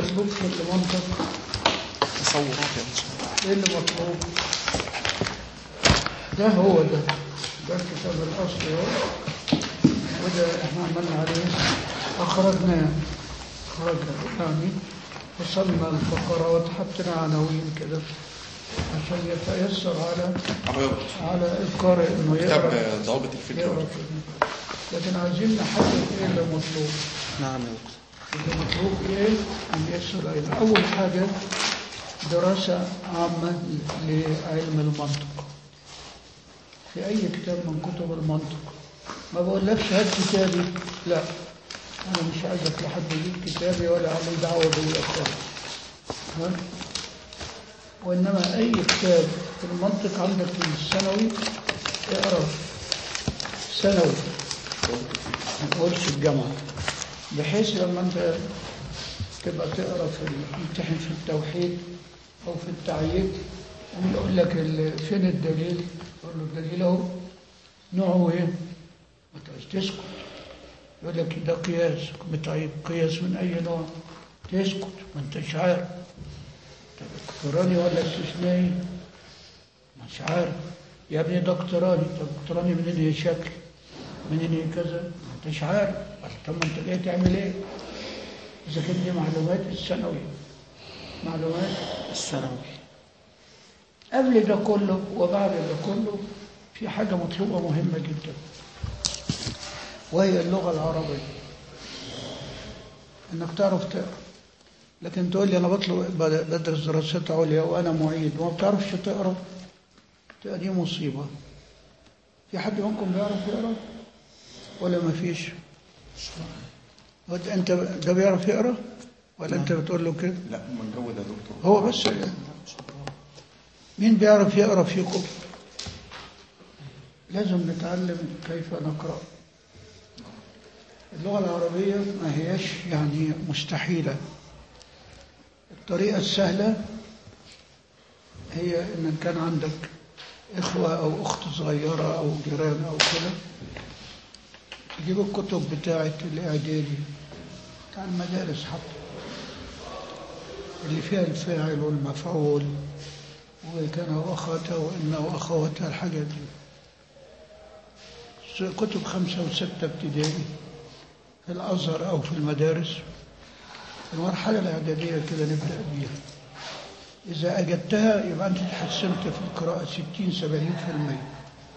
مطلوب في المنطق تصورات يا باشا ايه اللي مطلوب ده هو ده ده الكتاب الاصلي اهو وده احنا عملنا عليه اخرجنا اخرجنا يعني وصلنا الفقرات حطينا عناوين كده عشان يتيسر على الرياض على القارئ انه يقرا كتاب ضوابط الفكر يقرا كده لكن عايزين نحدد ايه اللي مطلوب نعم يا دكتور اللي مطلوب ايه ان يصل الى اول حاجه دراسه عامه لعلم المنطق في اي كتاب من كتب المنطق ما بقولكش هات كتابي لا انا مش عايزك لحد يجيب كتابي ولا عليه دعوه بيا خالص ها؟ وانما اي كتاب في المنطق عندك في الثانوي اقرا ثانوي ما تقولش الجامعه بحيث لما انت تبقى تقرا في تمتحن في التوحيد او في التعيين يقول لك ال- فين الدليل؟ تقول له الدليل اهو نوعه ايه؟ ما تقولش تسكت يقول لك ده قياس طيب قياس من اي نوع؟ تسكت ما انتش عارف طب اقتراني ولا استثنائي؟ مش عارف يا ابني ده اقتراني طب اقتراني منين هي شكل؟ منين هي كذا؟ ما انتش عارف طب ما انت جاي تعمل ايه؟ اذا كانت دي معلومات الثانوي معلومات الثانوي قبل ده كله وبعد ده كله في حاجة مطلوبة مهمة جدا وهي اللغة العربية انك تعرف تقرا لكن تقول لي انا بطلب بدرس دراسات عليا وانا معيد وما بتعرفش تقرا تبقى دي مصيبة في حد منكم بيعرف يقرا ولا ما فيش وانت- انت ده بيعرف يقرا ولا انت بتقول له كده لا هم نجود يا دكتور هو بس مين بيعرف يقرا فيكم لازم نتعلم كيف نقرا اللغه العربيه ما هياش يعني مستحيله الطريقه السهله هي ان كان عندك اخوه او اخت صغيره او جيران او كده تجيب الكتب بتاعه الاعدادي بتاع المدارس حتى اللي فيها الفاعل والمفعول وكان واخواته وإن واخواتها الحاجات دي س- كتب خمسة وستة ابتدائي في الأزهر أو في المدارس المرحلة الإعدادية كده نبدأ بيها إذا أجدتها يبقى أنت اتحسنت في القراءة 60 70 في المية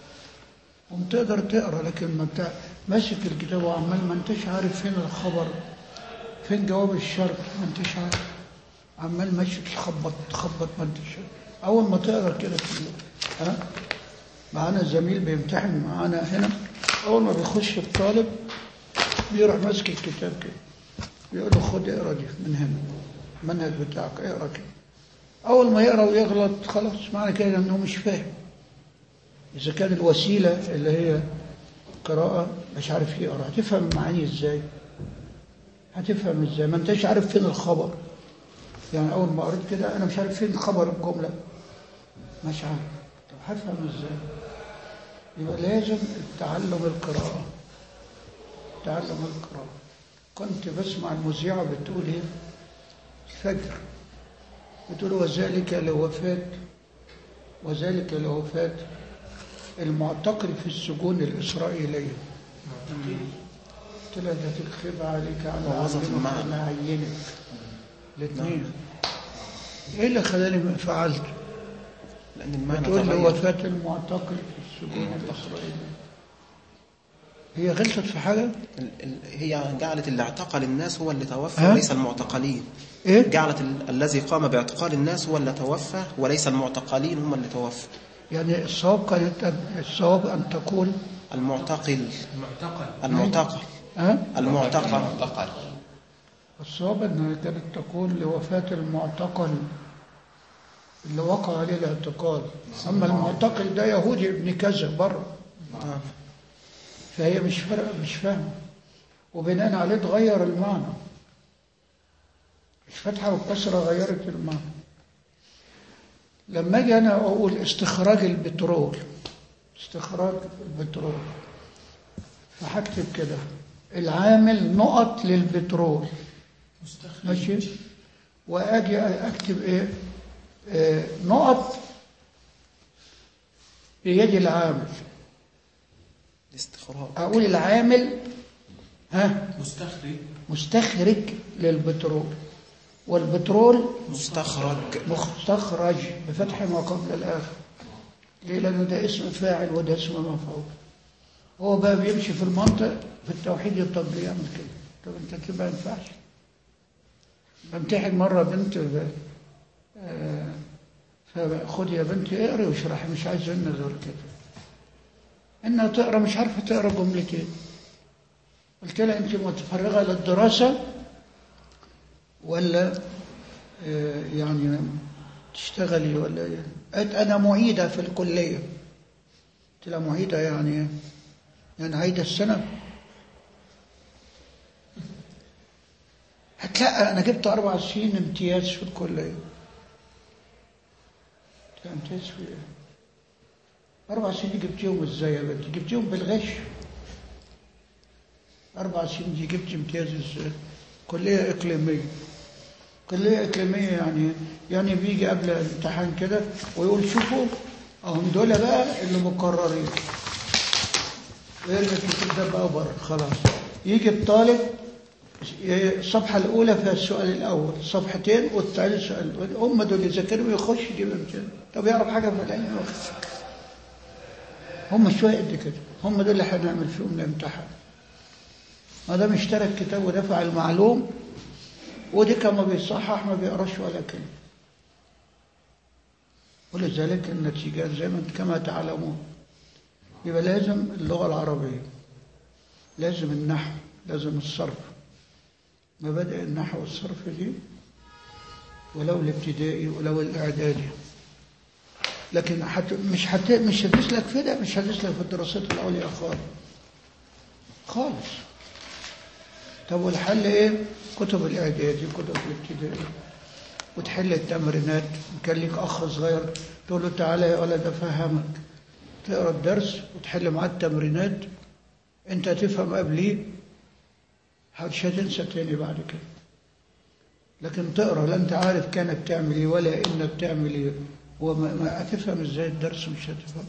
وبتقدر تقرا لكن ما بتاع ماسك الكتاب وعمال ما انتش عارف فين الخبر فين جواب الشرط ما انتش عارف عمال ماشي تخبط تخبط ما انتش عارف. اول ما تقرا كده في ال- ها معانا زميل بيمتحن معانا هنا اول ما بيخش الطالب بيروح ماسك الكتاب كده بيقول له خد اقرا دي من هنا المنهج بتاعك اقرا كده اول ما يقرا ويغلط خلاص معنى كده انه مش فاهم اذا كان الوسيله اللي هي قراءه مش عارف يقرا هتفهم المعاني ازاي هتفهم ازاي ما انتش عارف فين الخبر يعني اول ما قريت كده انا مش عارف فين خبر الجمله مش عارف طب هفهم ازاي يبقى لازم تعلم القراءه تعلم القراءه كنت بسمع المذيعه بتقول ايه الفجر بتقول وذلك لوفاه وذلك لوفاه المعتقل في السجون الاسرائيليه قلت لها ده تخيب عليك على بوظت عينك المعنى. على عينك الاثنين ايه اللي خلاني فعلت لأن المعنى بتقول لي تغير وفاة المعتقل في السجون الإسرائيلية هي غلطت في حاجة؟ ال- ال- هي جعلت اللي اعتقل الناس هو اللي توفى ها؟ وليس المعتقلين إيه؟ جعلت ال- الذي قام باعتقال الناس هو اللي توفى وليس المعتقلين هم اللي توفى يعني الصواب كانت أن- الصواب أن تقول المعتقل المعتقل المعتقل ها؟ المعتقل معتقل الصواب أنها كانت تقول لوفاة المعتقل اللي وقع عليه الاعتقال أما المعتقل ده يهودي ابن كذا بره آه. فهي مش فارقة مش فاهمة وبناء عليه اتغير المعنى الفتحة والكسرة غيرت المعنى لما اجي انا اقول استخراج البترول استخراج البترول فهكتب كده العامل نقط للبترول ماشي واجي اكتب ايه آه، نقط بيد العامل الاستخراج اقول العامل ها مستخرج مستخرج للبترول والبترول مستخرج مستخرج بفتح ما قبل الآخر ليه لأنه ده اسم فاعل وده اسم مفعول هو بقى بيمشي في المنطق في التوحيد يطبق يعمل كده طب انت كده ما ينفعش بمتحن مرة بنت ب- آه، فخد يا بنتي اقري واشرحي مش عايز منها غير كده انها تقرا مش عارفه تقرا جملتين قلت لها انت متفرغه للدراسه ولا آه، يعني تشتغلي ولا إيه؟ قالت انا معيده في الكليه قلت لها معيده يعني إيه؟ يعني عايده السنه قالت لا انا جبت اربع سنين امتياز في الكليه قلت لها امتياز في ايه اربع سنين جبتيهم ازاي يا بنتي جبتيهم بالغش اربع سنين دي جبت امتياز ازاي كليه اقليميه كلية إقليمية يعني يعني بيجي قبل الامتحان كده ويقول شوفوا أهم دول بقى اللي مقررين ويرمي الكتاب ده بقى بره خلاص يجي الطالب الصفحة الأولى فيها السؤال الأول صفحتين والثاني سؤال هم دول يذاكروا ويخش يجيب امتحان طب يعرف حاجة في العلم هم شوية قد كده هم دول اللي هنعمل فيهم الامتحان ما دام اشترى الكتاب ودفع المعلوم ودي كما بيصحح ما بيقراش ولا كلمة ولذلك النتيجات زي ما انت كما تعلمون يبقى لازم اللغة العربية لازم النحو لازم الصرف مبادئ النحو والصرف دي ولو الابتدائي ولو الاعدادي لكن حت مش حت مش هتسلك في ده مش هتسلك في الدراسات العليا خالص خالص طب والحل ايه كتب الاعدادي كتب الابتدائي وتحل التمرينات كان ليك اخ صغير تقول له تعالى يا ولد افهمك تقرا الدرس وتحل معاه التمرينات انت هتفهم قبليه مش هتنسى تاني بعد كده لكن تقرا لا انت عارف كانت بتعمل ايه ولا انك بتعمل ايه وما ما هتفهم ازاي الدرس مش هتفهم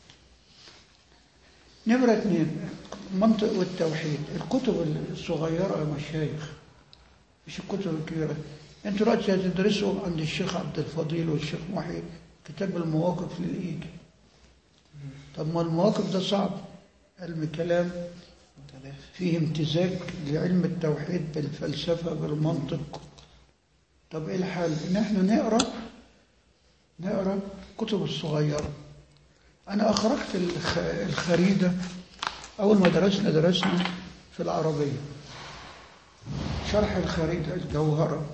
نمرة اثنين منطق والتوحيد الكتب الصغيرة يا مشايخ مش الكتب الكبيرة انتوا دلوقتي هتدرسوا عند الشيخ عبد الفضيل والشيخ محي كتاب المواقف للإيجي طب ما المواقف ده صعب علم كلام فيه امتزاج لعلم التوحيد بالفلسفة بالمنطق طب ايه الحل ان احنا نقرا نقرا الكتب الصغيرة انا اخرجت الخ- الخريدة اول ما درسنا درسنا في العربية شرح الخريدة الجوهرة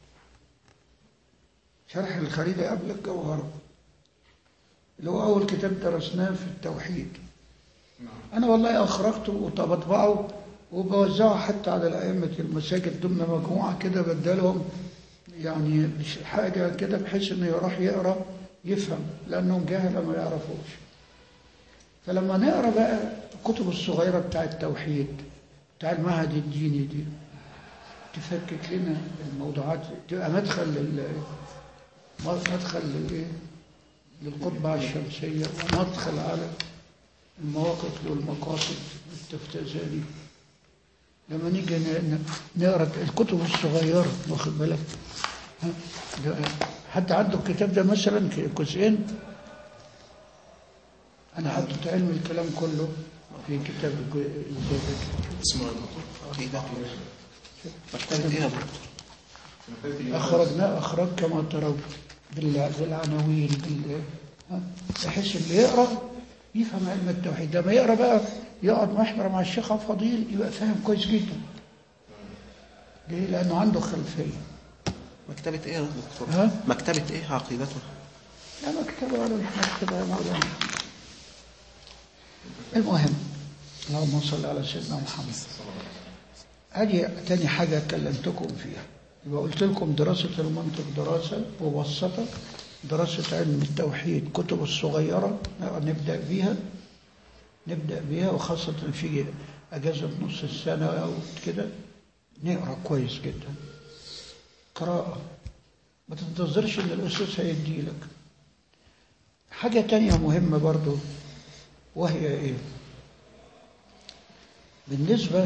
شرح الخريدة قبل الجوهرة اللي هو أول كتاب درسناه في التوحيد أنا والله أخرجته وبطبعه وبوزعه حتى على الأئمة المساجد ضمن مجموعة كده بدلهم يعني مش حاجة كده بحيث إنه يروح يقرأ يفهم لأنهم جهلة ما يعرفوش فلما نقرأ بقى الكتب الصغيرة بتاع التوحيد بتاع المعهد الديني دي تفكك لنا الموضوعات تبقى مدخل لل مدخل للايه للقطبة الشمسية ومدخل على المواقف والمقاصد التفتزاني لما نيجي ن- ن- نقرا الكتب الصغيرة واخد بالك ها؟ ده حد عنده الكتاب ده مثلا ك- جزئين أنا حطيت علم الكلام كله في كتاب الج- زي ده اسمه يا دكتور عقيدة مكتبة ايه يا دكتور؟ أخرجنا أخرج كما ترون بال- بالعناوين بال ها؟ بحيث اللي يقرأ يفهم علم التوحيد لما يقرأ بقى يقعد محضر مع الشيخ عبد الفضيل يبقى فاهم كويس جدا ليه؟ لأنه عنده خلفية مكتبة ايه يا دكتور؟ ها؟ مكتبة ايه عقيدته؟ لا مكتبة ولا مش مكتبة يا مولانا المهم اللهم صل على سيدنا محمد هذه تاني حاجة كلمتكم فيها يبقى قلت لكم دراسة المنطق دراسة مبسطة دراسة علم التوحيد كتب الصغيرة نبدأ بيها نبدأ بيها وخاصة في أجازة نص السنة أو كده نقرأ كويس جدا قراءة ما تنتظرش ان الاستاذ هيديلك حاجة تانية مهمة برضو وهي ايه بالنسبة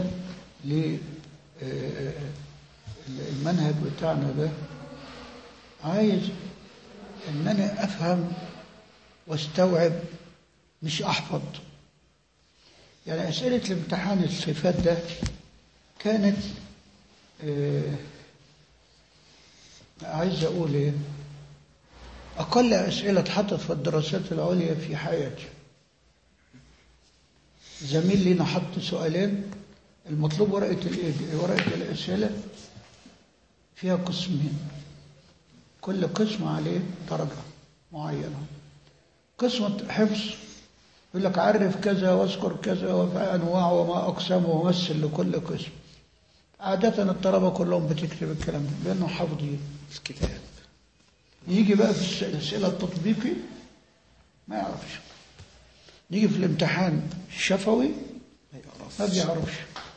للمنهج بتاعنا ده عايز ان انا افهم واستوعب مش احفظ يعني اسئله الامتحان الصفات ده كانت آه عايز اقول ايه اقل اسئله اتحطت في الدراسات العليا في حياتي زميل لينا حط سؤالين المطلوب ورقه ورقه الاسئله فيها قسمين كل قسم عليه درجه معينه قسم حفظ يقول لك عرف كذا واذكر كذا وانواع وما اقسامه ومثل لكل قسم عادة الطلبة كلهم بتكتب الكلام ده لأنه حافظين الكتاب يجي بقى في الأسئلة التطبيقي ما يعرفش نيجي في الامتحان الشفوي ما يعرفش ما بيعرفش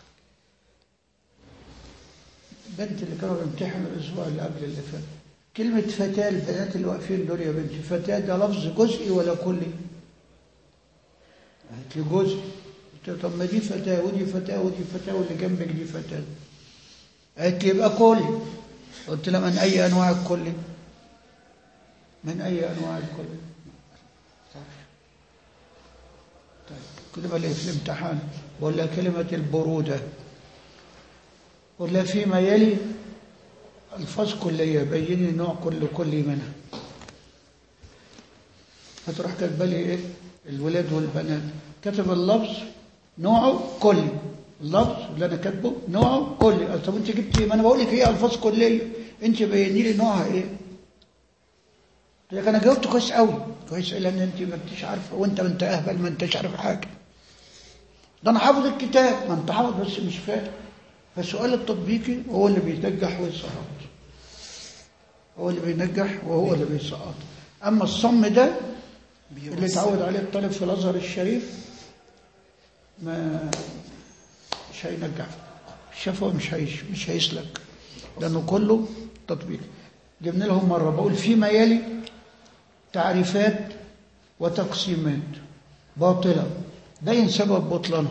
البنت اللي كانوا بيمتحنوا الأسبوع اللي قبل اللي فات كلمة فتاة البنات اللي واقفين دول يا بنتي فتاة ده لفظ جزئي ولا كلي؟ قالت لي جزئي قلت لها طب ما دي فتاة ودي فتاة ودي فتاة واللي جنبك دي فتاة قالت لي يبقى كلي قلت لها من أي أنواع الكلي؟ من أي أنواع الكلي؟ طيب كلمة اللي في الامتحان ولا كلمة البرودة ولا فيما يلي ألفاظ كلية بيني نوع كل كلي منها فتروح كاتبه لي إيه الولاد والبنات كتب اللفظ نوعه كلي اللفظ اللي أنا كاتبه نوعه كلي قلت طب أنت جبت إيه ما أنا بقول لك إيه ألفاظ كلية أنت بيني لي نوعها إيه لكن أنا جاوبت كويس قوي كويس لأن أنت ما أنتش عارفة وأنت ما أنت أهبل ما أنتش عارف حاجة ده أنا حافظ الكتاب ما أنت حافظ بس مش فاهم فالسؤال التطبيقي هو اللي بينجح ويسقط هو اللي بينجح وهو اللي بيسقط اما الصم ده اللي اتعود عليه الطالب في الازهر الشريف ما مش هينجح الشفوي مش هيش مش هيسلك لانه كله تطبيق جبنا لهم مره بقول فيما يلي تعريفات وتقسيمات باطله باين سبب بطلانها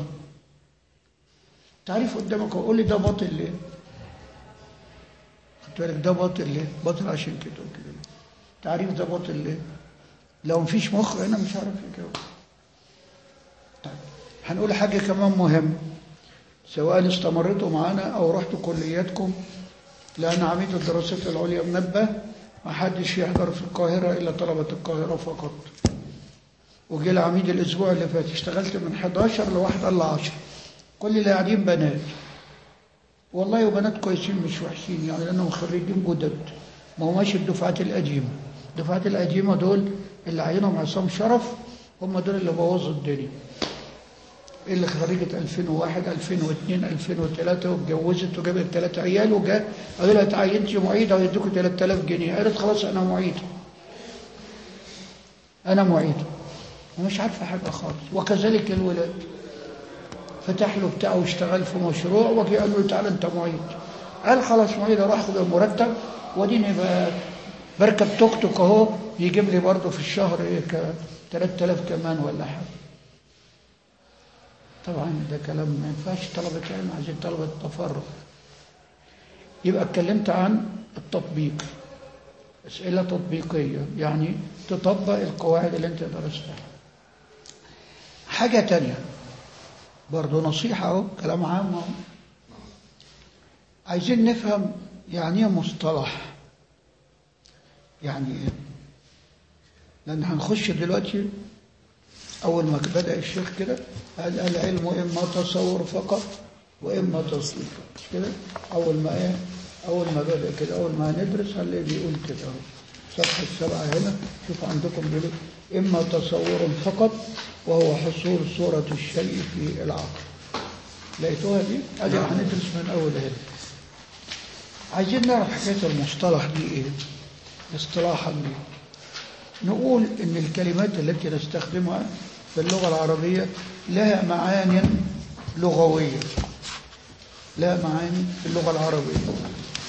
تعريف قدامك وقول لي ده باطل ليه خدت بالك ده باطل ليه باطل عشان كده وكده تعريف ده باطل ليه لو مفيش مخ هنا مش عارف يجاوب طيب هنقول حاجة كمان مهمة سواء استمرتوا معانا أو رحتوا كلياتكم لأن عميد الدراسات العليا منبه ما حدش يحضر في القاهرة إلا طلبة القاهرة فقط وجي العميد الأسبوع اللي فات اشتغلت من 11 لواحدة إلا 10 كل اللي قاعدين بنات والله وبنات كويسين مش وحشين يعني لأنهم خريجين جدد ما هماش الدفعات القديمة الدفعات القديمة دول اللي عينهم عصام شرف هم دول اللي بوظوا الدنيا اللي خريجة 2001 2002 2003 واتجوزت وجابت ثلاث عيال وجاء قالوا لها اتعينتي معيدة ويدوكوا 3000 جنيه قالت خلاص أنا معيدة أنا معيدة ومش عارفة حاجة خالص وكذلك الولاد فتح له بتاعه واشتغل في مشروع وجي قال له تعالى انت معيد قال خلاص معيد اروح اخد المرتب واديني بركب توك توك اهو يجيب لي برضه في الشهر ايه ك 3000 كمان ولا حاجه طبعا ده كلام ما ينفعش طلبه علم عايزين طلبه تفرغ يبقى اتكلمت عن التطبيق اسئله تطبيقيه يعني تطبق القواعد اللي انت درستها حاجه تانية برضه نصيحة أهو كلام عام أهو عايزين نفهم يعني ايه مصطلح يعني ايه لأن هنخش دلوقتي أول ما بدأ الشيخ كده قال العلم إما تصور فقط وإما تصديق مش كده أول ما إيه أول ما بدأ كده أول ما هندرس هنلاقي بيقول كده أهو صفحة السبعة هنا شوف عندكم بيقول إما تصور فقط وهو حصول صورة الشيء في العقل لقيتوها دي؟ أدي هندرس من أول هنا عايزين نعرف حكاية المصطلح دي إيه اصطلاحا دي نقول إن الكلمات التي نستخدمها في اللغة العربية لها معاني لغوية لها معاني في اللغة العربية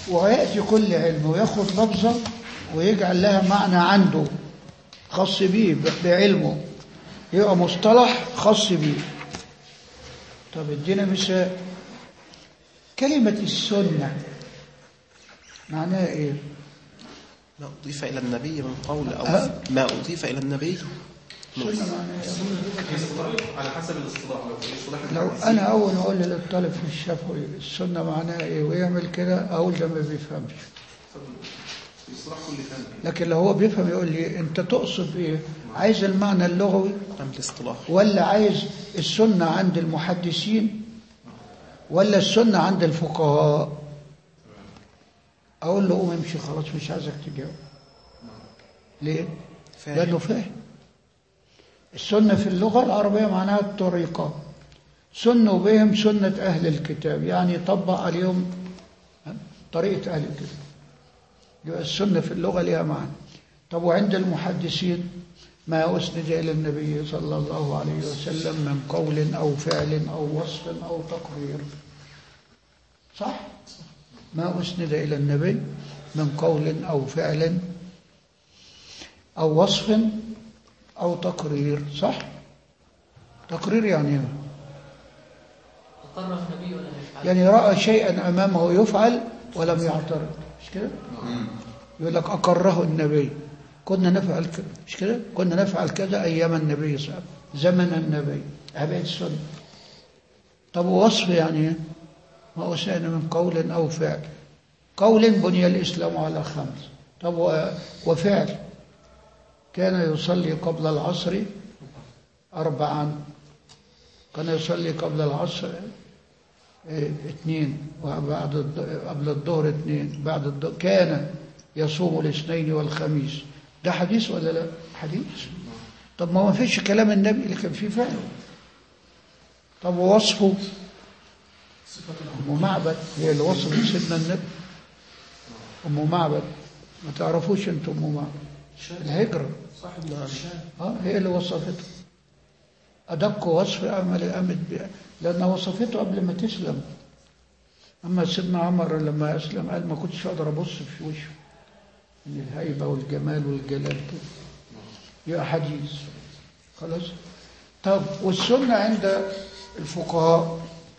ويأتي كل علم وياخد لفظة ويجعل لها معنى عنده خاص بيه بعلمه يبقى مصطلح خاص بيه طب ادينا مثال كلمة السنة معناها ايه؟ ما أضيف إلى النبي من قول أو أه؟ ما أضيف إلى النبي سنة معناها ايه؟ على حسب الاصطلاح لو في الاصطلاح لو انا اول ما اقول للطالب في الشفوي السنة معناها ايه ويعمل كده اقول ده ما بيفهمش في اصطلاح كل فن لكن لو هو بيفهم يقول لي انت تقصد ايه عايز المعنى اللغوي أم الاصطلاح ولا عايز السنة عند المحدثين ولا السنة عند الفقهاء اقول له قوم امشي خلاص مش عايزك تجاوب ليه فاهم. لانه فاهم السنة في اللغة العربية معناها الطريقة سنوا بهم سنة أهل الكتاب يعني طبق عليهم طريقة أهل الكتاب يبقى السنة في اللغة لها معنى طب وعند المحدثين ما أسند إلى النبي صلى الله عليه وسلم من قول أو فعل أو وصف أو تقرير صح؟ ما أسند إلى النبي من قول أو فعل أو وصف أو تقرير صح؟ تقرير يعني إيه؟ أقره النبي ولا يفعل يعني رأى شيئا أمامه يفعل ولم يعترض مش كده؟ يقول لك أقره النبي كنا نفعل كده مش كده؟ كنا نفعل كذا أيام النبي صلى الله عليه وسلم زمن النبي أبعد السنة طب وصف يعني إيه؟ ما أسأل من قول أو فعل قول بني الإسلام على خمس طب و- وفعل كان يصلي قبل العصر أربعا كان يصلي قبل العصر إيه، اثنين وبعد الض- قبل الظهر اثنين بعد الظهر كان يصوم الاثنين والخميس ده حديث ولا لا حديث طب ما ما فيش كلام النبي اللي كان فيه فعل طب ووصفه أم معبد هي اللي وصفت سيدنا النبي أم معبد ما تعرفوش انتم أم معبد الهجرة صاحب الشام اه هي اللي وصفته أدق وصف أمل أمد بها لأنها وصفته قبل ما تسلم أما سيدنا عمر لما أسلم قال ما كنتش أقدر أبص في وشه من الهيبة والجمال والجلال كده يبقى حديث خلاص طب والسنة عند الفقهاء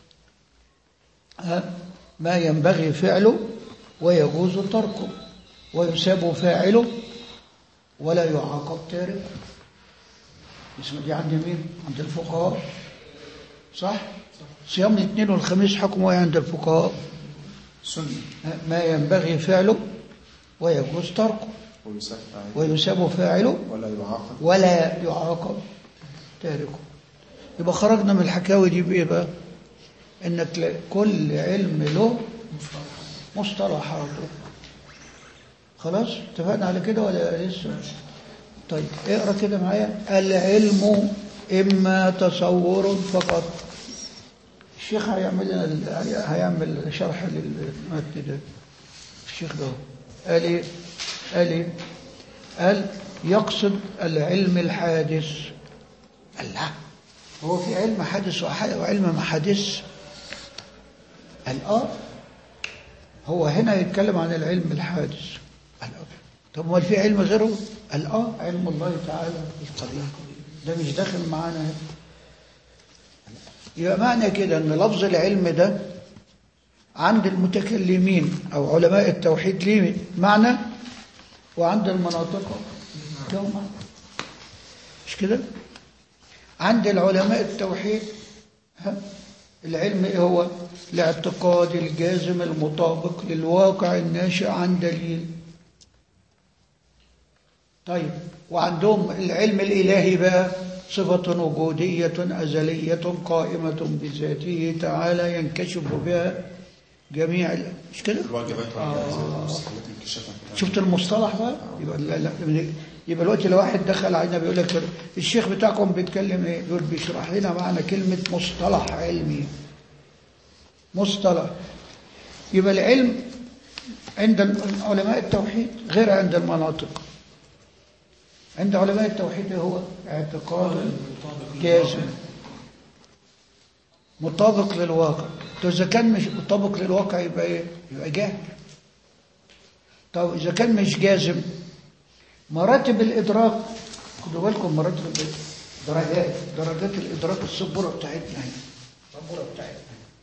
ها ما ينبغي فعله ويجوز تركه ويساب فاعله ولا يعاقب تاركه اسمه دي عند مين؟ عند الفقهاء صح؟ صيام الاثنين والخميس حكمه ايه عند الفقهاء؟ سنة ما ينبغي فعله ويجوز تركه ويسفع ويساب فاعله ولا يعاقب ولا يعاقب تاركه يبقى خرجنا من الحكاوي دي بايه بقى؟ انك ل- كل علم له مصطلحاته خلاص اتفقنا على كده ولا لسه؟ طيب اقرا كده معايا العلم اما تصور فقط الشيخ هيعمل لنا ال- هيعمل شرح للمتن ده الشيخ ده قال ايه؟ قال ايه؟ قال يقصد العلم الحادث قال لا هو في علم حادث وح- وعلم ما حادث قال اه هو هنا يتكلم عن العلم الحادث قال آه. طب امال في علم غيره قال اه علم الله تعالى القديم ده مش داخل معانا هنا يبقى معنى كده ان لفظ العلم ده عند المتكلمين او علماء التوحيد ليه معنى وعند المناطق له معنى مش كده عند العلماء التوحيد ها العلم ايه هو الاعتقاد الجازم المطابق للواقع الناشئ عن دليل طيب وعندهم العلم الإلهي بقى صفة وجودية أزلية قائمة بذاته تعالى ينكشف بها جميع ال- مش كده؟ الواجبات آه. والمستحيلات انكشافا شفت المصطلح بقى يبقى لا لا يبقى الوقت لو واحد دخل علينا بيقول لك الشيخ بتاعكم بيتكلم ايه بيقول بيشرح لنا معنى كلمة مصطلح علمي مصطلح يبقى العلم عند علماء التوحيد غير عند المناطق عند علماء التوحيد هو اعتقاد جازم مطابق للواقع طب اذا كان مش مطابق للواقع يبقى ايه يبقى جهل طب إذا كان مش جازم مراتب الإدراك خدوا بالكم مراتب الإدراك درجات درجات الإدراك السبورة بتاعتنا هنا السبورة بتاعتنا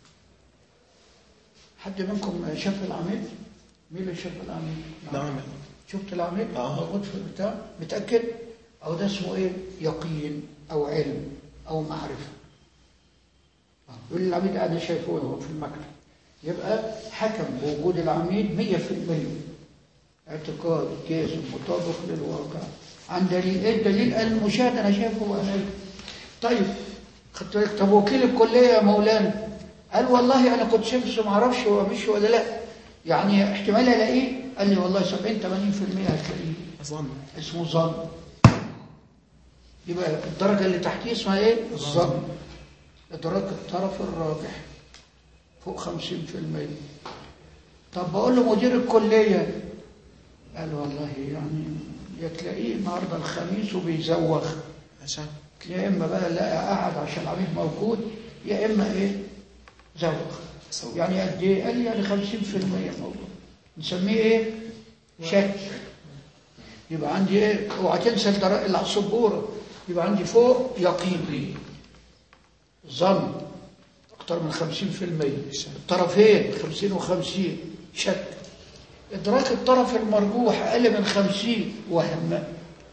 حد منكم شاف العميد؟ مين اللي شاف العميد؟ نعم شفت العميد؟ آه. موجود في البتاع متأكد؟ أو ده اسمه إيه؟ يقين أو علم أو معرفة آه. يقول لي العميد أنا شايفه هو في المكتب يبقى حكم بوجود العميد 100% اعتقاد جازم مطابق للواقع عن دليل ايه الدليل قال المشاهد انا شايفه وانا طيب خدت بالك طب وكيل الكليه يا مولانا قال والله انا كنت شايف بس ما اعرفش هو مشي ولا لا يعني احتمال الاقيه قال لي والله 70 80% هتلاقيه أظن اسمه ظن يبقى الدرجة اللي تحتيه اسمها ايه؟ الظن إدراك الطرف الراجح فوق خمسين في المية طب بقول له مدير الكلية قال والله يعني يا تلاقيه النهارده الخميس وبيزوغ عشان يا إما بقى لا قاعد عشان العميد موجود يا إما إيه؟ زوغ سوي. يعني قد إيه؟ قال لي يعني خمسين في المية موجود نسميه إيه؟ شك يبقى عندي ايه اوعى تنسى الدرا- اللي على السبوره يبقى عندي فوق يقين ظن اكتر من 50% الطرفين 50 و50 شك ادراك الطرف المرجوح اقل من 50 وهم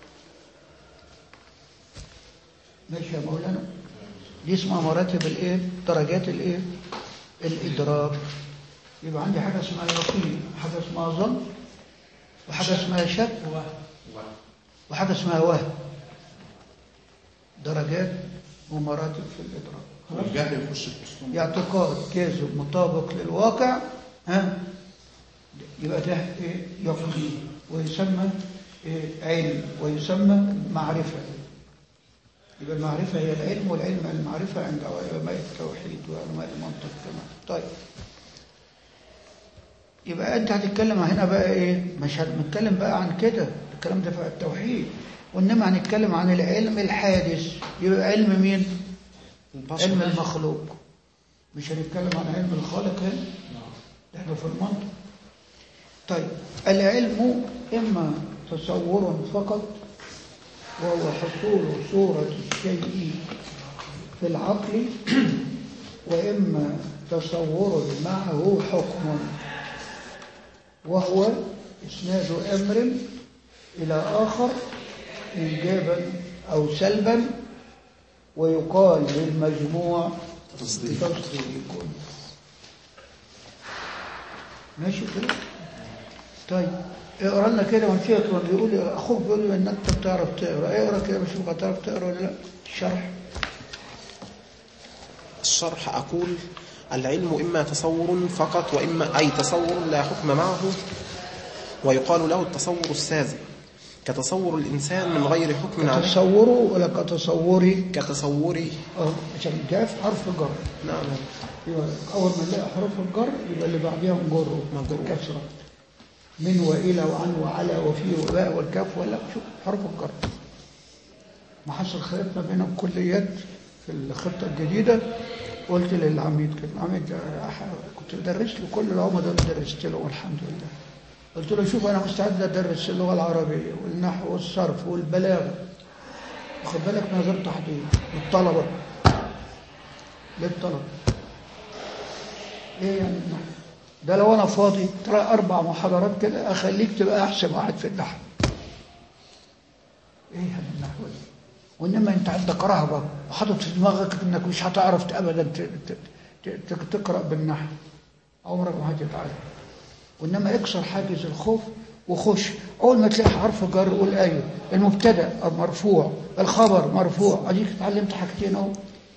ماشي يا مولانا دي اسمها مراتب الايه درجات الايه الادراك يبقى عندي حاجه اسمها يقين حاجه اسمها ظن وحاجه اسمها شك وحاجه اسمها وهم درجات ومراتب في الادراك خلاص والجهل يخش في أسلوب اعتقاد كاذب مطابق للواقع ها يبقى ده ايه يقين ويسمى إيه علم ويسمى معرفة يبقى المعرفة هي العلم والعلم المعرفة عند علماء التوحيد وعلماء المنطق كمان طيب يبقى انت هتتكلم هنا بقى ايه مش هنتكلم بقى عن كده الكلام ده في التوحيد وانما هنتكلم عن العلم الحادث يبقى علم مين البشر علم المخلوق مش هنتكلم عن علم الخالق هنا ده احنا في المنطق طيب العلم إما تصور فقط وهو حصول صورة الشيء في العقل وإما تصور معه حكم وهو إسناد أمر إلى آخر إيجابا أو سلبا ويقال للمجموع تصديق. تصديق ماشي كده طيب اقرا لنا كده ونشيك بيقول اخوك بيقول لي انك انت بتعرف تقرا اقرا كده بشوف هتعرف تقرا ولا لا الشرح الشرح أقول العلم إما تصور فقط وإما أي تصور لا حكم معه ويقال له التصور الساذج كتصور الإنسان من غير حكم عليه تصوره ولا كتصوري كتصور اه عشان جاف حرف جر نعم يبقى اول ما نلاقي حروف الجر يبقى اللي بعديها نجره مجرور. بالكسره من والى وعن وعلى وفي وباء والكاف ولا شوف حروف الجر ما حصل خلاف ما بين الكليات في الخطه الجديده قلت للعميد كده العميد ده أح- كنت بدرس له كل العملاء دول درست لهم الحمد لله قلت له شوف انا مستعد ادرس اللغه العربيه والنحو والصرف والبلاغه واخد بالك من غير تحديد للطلبه للطلبه ايه يعني النحو ده لو انا فاضي ترى اربع محاضرات كده اخليك تبقى احسن واحد في النحو ايه يعني النحو ده وانما انت عندك رهبه وحاطط في دماغك انك مش هتعرف ابدا ت- ت- ت- ت- تقرا بالنحو عمرك ما هتتعلم وانما اكسر حاجز الخوف وخش اول ما تلاقي حرف جر قول ايوه المبتدا مرفوع الخبر مرفوع اديك اتعلمت حاجتين اهو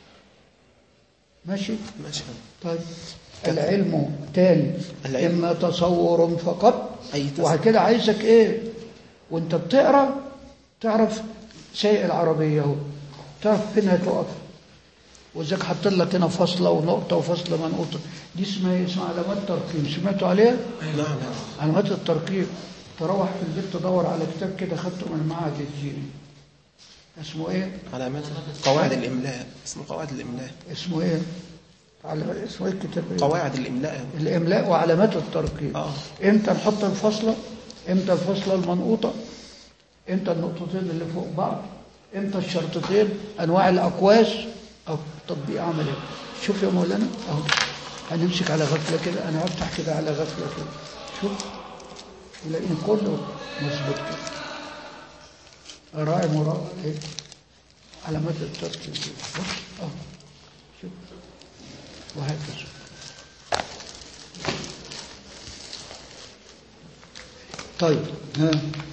ماشي ماشي طيب العلم تاني العلم. اما تصور فقط أي تصور. وبعد كده عايزك ايه وانت بتقرا تعرف سايق العربيه اهو تعرف فين هتقف وذاك حاطط لك هنا فاصله ونقطه وفاصله منقوطه دي اسمها ايه اسمها علامات ترقيم سمعتوا عليها نعم علامات الترقيم تروح في البيت تدور على كتاب كده خدته من المعهد الجيني اسمه ايه علامات قواعد الإملاء اسمه قواعد الإملاء اسمه ايه علامات اسمه ايه الكتاب إيه؟ قواعد الإملاء الاملاء وعلامات الترقيم آه. امتى نحط الفاصله امتى الفصلة المنقوطة امتى النقطتين اللي فوق بعض امتى الشرطتين انواع الاقواس او تطبيق عملي شوف يا مولانا اهو هنمسك على غفله كده انا هفتح كده على غفله كده شوف تلاقيه كله مظبوط كده راعي مراعي ايه علامات الترتيب دي. بص اهو شوف وهكذا طيب ها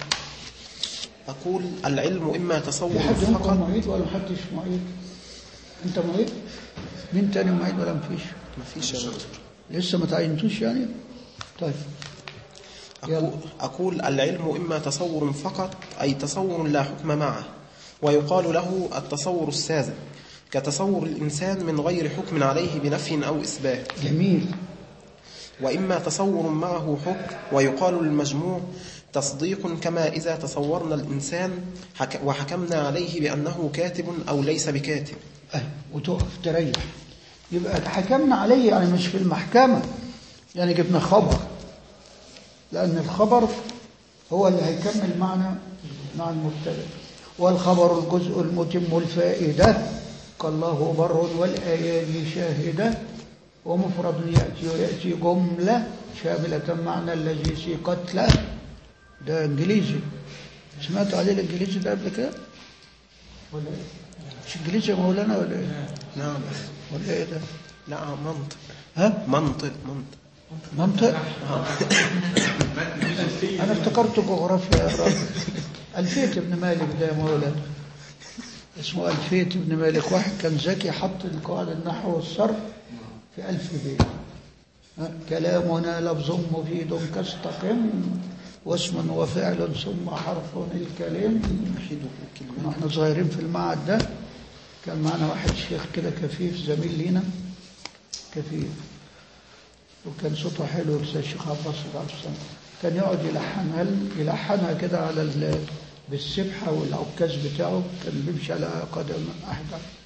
أقول العلم إما تصور في حد منكم فقط معيد ولا محدش معيد انت معيد مين تاني معيد ولا مفيش ما فيش يا دكتور لسه ما تعينتوش يعني طيب يلا. أقول, أقول العلم إما تصور فقط أي تصور لا حكم معه ويقال له التصور الساذج كتصور الإنسان من غير حكم عليه بنفي أو إثبات جميل وإما تصور معه حكم ويقال للمجموع تصديق كما إذا تصورنا الإنسان حك وحكمنا عليه بأنه كاتب أو ليس بكاتب أه وتقف تريح يبقى حكمنا عليه يعني مش في المحكمة يعني جبنا خبر لأن الخبر هو اللي هيكمل معنى مع المبتدا والخبر الجزء المتم الفائدة كالله بر والآيات شاهدة ومفرد يأتي ويأتي جملة شاملة معنى الذي سيقت له ده انجليزي سمعتوا عليه الانجليزي ده قبل كده ولا ايه مش انجليزي يا مولانا ولا ايه نعم ولا ايه ده لا منطق ها منطق منطق منطق انا افتكرت جغرافيا يا راجل الفيت ابن مالك ده يا مولانا اسمه الفيت ابن مالك واحد كان ذكي حط القواعد النحو والصرف في ألف بيت ها؟ كلامنا لفظ مفيد كاستقم واسم وفعل ثم حرف الكلم كنا احنا صغيرين في المعهد ده كان معنا واحد شيخ كده كفيف زميل لينا كفيف وكان صوته حلو زي الشيخ عباس عبد السلام كان يقعد يلحنها يلحنها كده على ال- بالسبحه والعكاز بتاعه كان بيمشي على قدم احد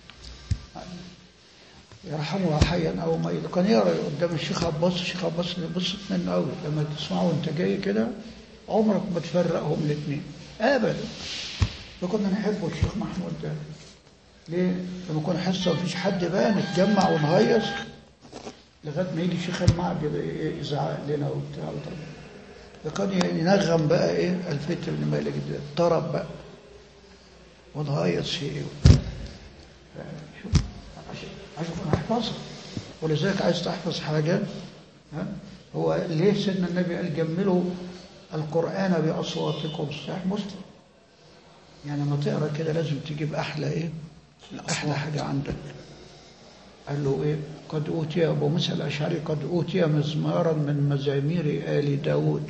يرحمه حيا او ميتا كان يقرا قدام الشيخ عباس الشيخ عباس بصت منه قوي لما تسمعه وانت جاي كده عمرك ما تفرقهم الاثنين ابدا فكنا نحبه الشيخ محمود ده ليه؟ لما كنا حصه مفيش حد بقى نتجمع ونهيص لغايه ما يجي شيخ المعهد يبقى يزعق لنا وبتاع وطبعا فكان ينغم بقى ايه الفت بن مالك ده طرب بقى ونهيص فيه شوف عشان عشان نحفظها ولذلك عايز تحفظ حاجه ها هو ليه سيدنا النبي قال جملوا القران باصواتكم صحيح مسلم يعني لما تقرا كده لازم تجيب احلى ايه احلى حاجه عندك قال له ايه قد اوتي ابو موسى الاشعري قد اوتي مزمارا من مزامير ال داود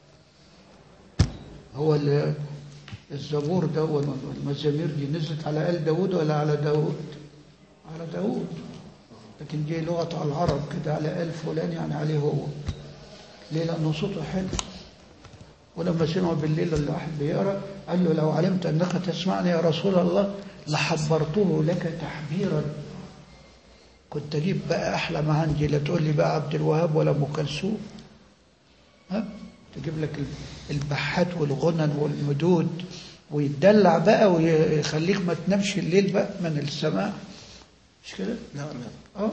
هو ال- الزبور ده والمزامير دي نزلت على ال داود ولا على داود على داود لكن دي لغه العرب كده على ال فلان يعني عليه هو ليه لانه صوته حلو ولما سمعوا بالليل الواحد بيقرا قال له لو علمت انك تسمعني يا رسول الله لحبرته لك تحبيرا كنت اجيب بقى احلى ما عندي لا تقول لي بقى عبد الوهاب ولا ام كلثوم ها تجيب لك البحات والغنن والمدود ويتدلع بقى ويخليك ما تنامش الليل بقى من السماع مش كده؟ نعم اه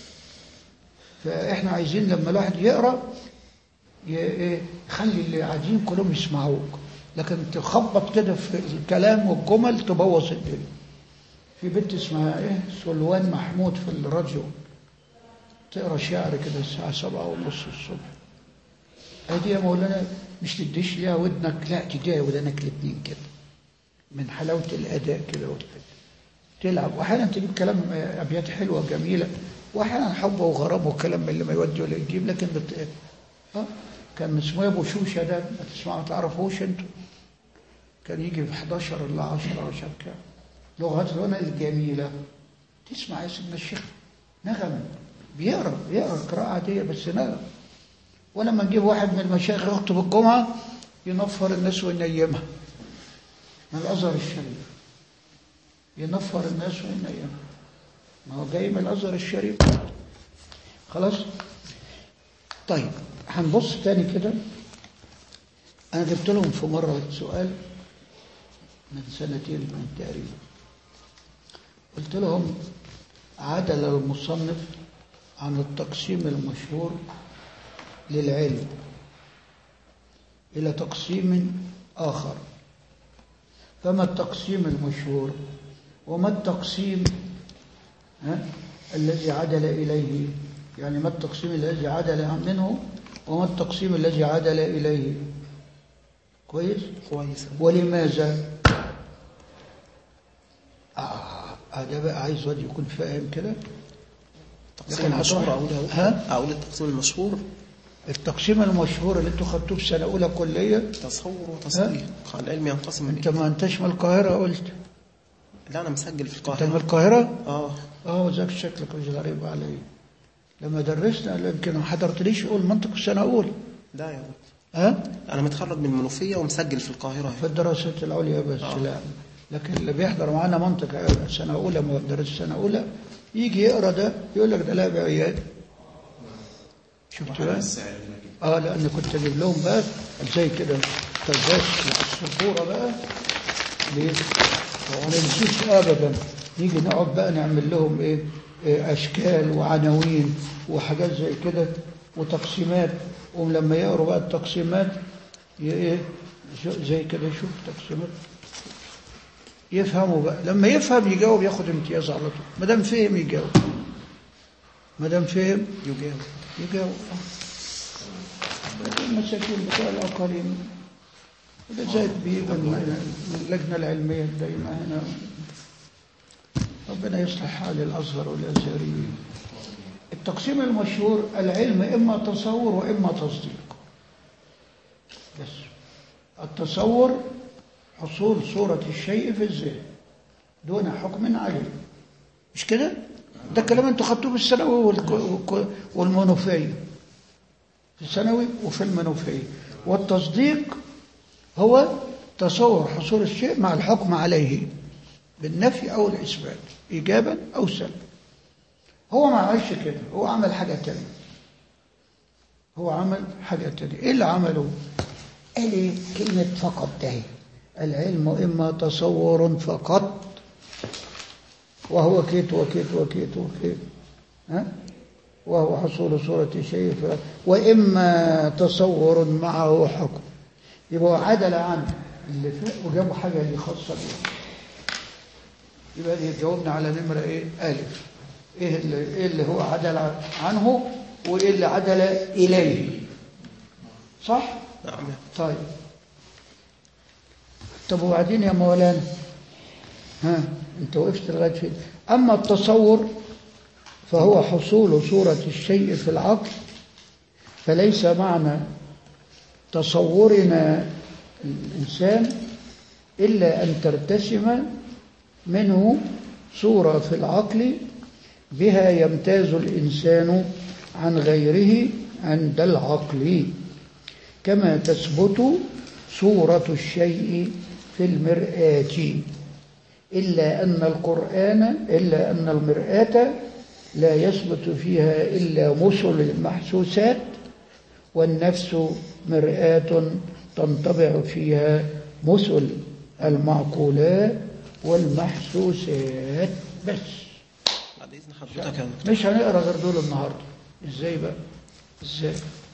فاحنا عايزين لما الواحد يقرا ي- إيه، يخلي اللي قاعدين كلهم يسمعوك لكن تخبط كده في الكلام والجمل تبوظ الدنيا في بنت اسمها ايه سلوان محمود في الراديو تقرا شعر كده الساعه سبعة ونص الصبح ادي يا مولانا مش تديش ليها ودنك لا تديها ودنك الاثنين كده من حلاوه الاداء كده والكده تلعب واحيانا تجيب كلام ابيات حلوه جميله واحيانا حب وغرام وكلام من اللي ما يودي ولا يجيب لكن بت... اه كان اسمه إيه ابو شوشه ده ما تسمعوا ما تعرفوش انتوا كان يجي في 11 الا 10 عشان كده لغتنا الجميله تسمع يا سيدنا الشيخ نغم بيقرا بيقرا قراءه عاديه بس نغم ولما نجيب واحد من المشايخ يخطب الجمعه ينفر الناس وينيمها من الازهر الشريف ينفر الناس وينيمها ما هو جاي من الازهر الشريف خلاص طيب هنبص تاني كده أنا جبت لهم في مرة سؤال من سنتين من تقريبا قلت لهم عدل المصنف عن التقسيم المشهور للعلم إلى تقسيم آخر فما التقسيم المشهور وما التقسيم ها الذي عدل إليه يعني ما التقسيم الذي عدل منه وما التقسيم الذي عدل إليه كويس كويس ولماذا آه هذا بقى عايز واد يكون فاهم كده التقسيم لكن المشهور هتروح- أقوله ها؟ أقول التقسيم المشهور التقسيم المشهور اللي انتوا خدتوه في سنه اولى كليه تصور وتصديق العلم ينقسم انت ما انتش من القاهره قلت لا أنا مسجل في انت من القاهرة القاهره آه اه ذاك شكلك مش غريب علي لما درسنا يمكن ما حضرتليش يقول منطق السنه اولى لا يا رب ها أنا متخرج من المنوفية ومسجل في القاهرة في الدراسات العليا بس لا لكن اللي بيحضر معانا منطق سنه اولى مدرس سنه اولى يجي يقرا ده يقول لك ده لا بعياد شفت بقى؟ اه لان كنت اجيب لهم بقى زي كده كرباس السبوره بقى ليه؟ وما ننسوش ابدا نيجي نقعد بقى نعمل لهم ايه, إيه اشكال وعناوين وحاجات زي كده وتقسيمات ولما يقروا بقى التقسيمات ي- ايه شو- زي كده يشوف تقسيمات يفهموا بقى لما يفهم يجاوب ياخد امتياز على طول ما دام فهم يجاوب ما دام فهم يجاوب يجاوب المساكين بتوع الأقاليم وده زي بيجوا من اللجنة العلمية دايما هنا ربنا يصلح حال الأزهر والأزهريين التقسيم المشهور العلم إما تصور وإما تصديق بس التصور حصول صورة الشيء في الذهن دون حكم عليه مش كده؟ ده كلام انتوا خدتوه في الثانوي والك- والك- والمنوفية في الثانوي وفي المنوفية والتصديق هو تصور حصول الشيء مع الحكم عليه بالنفي أو الإثبات إيجابا أو سلبا هو ما عملش كده هو عمل حاجة تانية هو عمل حاجة تانية إيه اللي عمله؟ قال إيه كلمة فقط ده العلم إما تصور فقط وهو كيت وكيت وكيت وكيت ها؟ وهو حصول صورة شيء ف... وإما تصور معه حكم يبقى هو عدل عنه اللي فات وجابوا حاجة اللي خاصة بيه يبقى دي جاوبنا على نمرة إيه ألف إيه اللي, إيه اللي هو عدل عنه وإيه اللي عدل إليه صح؟ نعم طيب طب وبعدين يا مولانا ها انت وقفت لغايه فين اما التصور فهو حصول صوره الشيء في العقل فليس معنى تصورنا الانسان الا ان ترتسم منه صوره في العقل بها يمتاز الانسان عن غيره عند العقل كما تثبت صورة الشيء في المرآة إلا أن القرآن إلا أن المرآة لا يثبت فيها إلا مثل المحسوسات والنفس مرآة تنطبع فيها مثل المعقولات والمحسوسات بس بعد إذن حضرتك يا دكتور. مش هنقرا غير دول النهارده ازاي بقى ازاي